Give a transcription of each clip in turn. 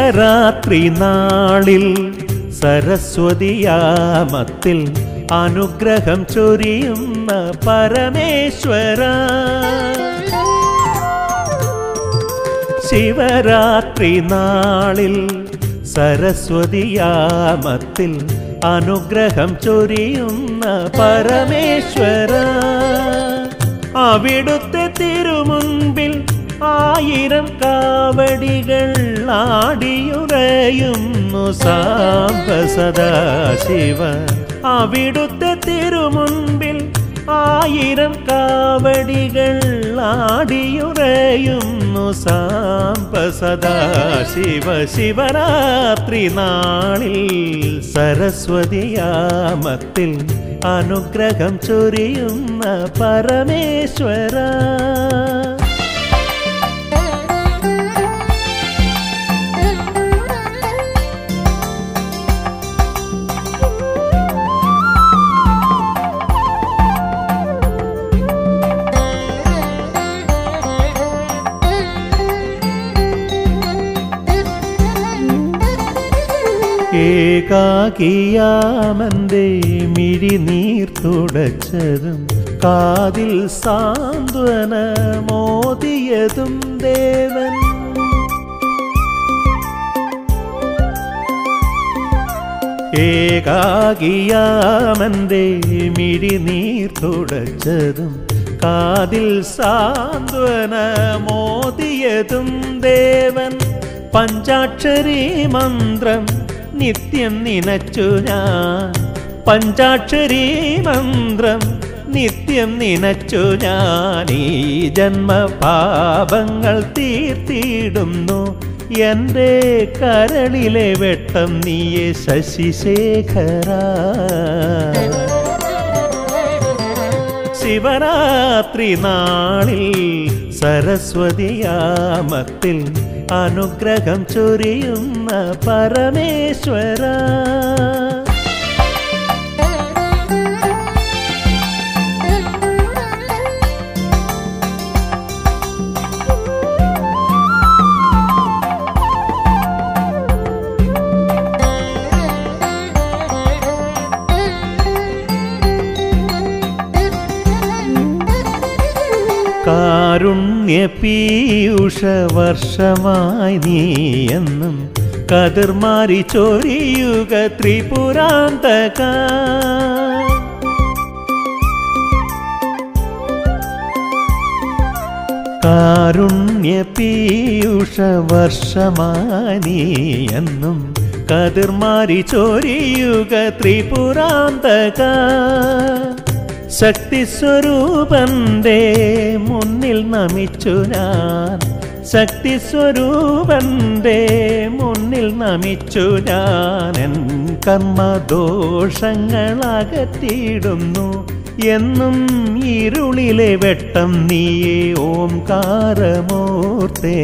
ശിവരാത്രി നാളിൽ സരസ്വതിയാമത്തിൽ അനുഗ്രഹം ചൊരിയുന്ന പരമേശ്വര ശിവരാത്രി നാളിൽ സരസ്വതിയാമത്തിൽ അനുഗ്രഹം ചൊരിയുന്ന പരമേശ്വര അവിടുത്തെ തിരുമുൻപിൽ ആയിരം കാവടികൾ ആടിയുറയുന്നു സാംബ സദാശിവ അവിടുത്തെ തിരുമുൻപിൽ ആയിരം കാവടികൾ ആടിയുറയുന്നു സാംബ സദാശിവ ശിവരാത്രി നാളിൽ സരസ്വതിയാമത്തിൽ അനുഗ്രഹം ചൊരിയുന്ന പരമേശ്വര ഏകാകിയാമന്റെ മിഴിനീർ തുടച്ചതും കാതിൽ സാന്ത്വന മോദിയതും ദേവൻ ഏകാകിയാമന്റെ മിഴിനീർ തുടച്ചതും കാതിൽ സാന്ത്വന മോദിയതും ദേവൻ പഞ്ചാക്ഷരി മന്ത്രം നിത്യം നിനച്ചു ഞാൻ പഞ്ചാക്ഷരി മന്ത്രം നിത്യം നിനച്ചു ഞാൻ ഈ ജന്മപാപങ്ങൾ തീർത്തിടുന്നു എൻ്റെ കരളിലെ വെട്ടം നീയെ ശശിശേഖര ശിവരാത്രി നാളിൽ സരസ്വതിയാമത്തിൽ അനുഗ്രഹം ചൊരിയുന്ന പരമേശ്വര കാരുണ്യ പീയൂഷ വർഷമായി നീ എന്നും കതിർമാരി ചൊരിയുക ത്രിപുരാന്തക കാരുണ്യ പീയൂഷ വർഷമായി നീ എന്നും കതിർമാരി ചൊരിയുക ത്രിപുരാന്തക ശക്തി സ്വരൂപന്റെ മുന്നിൽ നമിച്ചു ഞാൻ ശക്തി സ്വരൂപന്റെ മുന്നിൽ നമിച്ചു ഞാൻ എൻ കർമ്മദോഷങ്ങൾ അകറ്റിയിടുന്നു എന്നും ഇരുളിലെ വെട്ടം നീയേ ഓംകാരമൂർത്തേ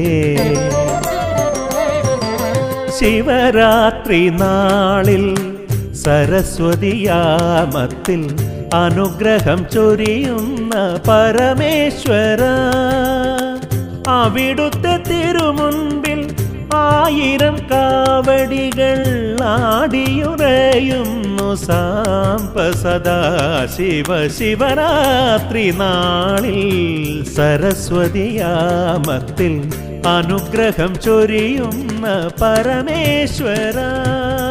ശിവരാത്രി നാളിൽ സരസ്വതിയാമത്തിൽ അനുഗ്രഹം ചൊരിയുന്ന പരമേശ്വര അവിടുത്തെ തിരുമുൻപിൽ ആയിരം കാവടികൾ ആടിയുറയുന്നു സാംബ സദാശിവ ശിവരാത്രി നാളിൽ സരസ്വതിയാമത്തിൽ അനുഗ്രഹം ചൊരിയുന്ന പരമേശ്വര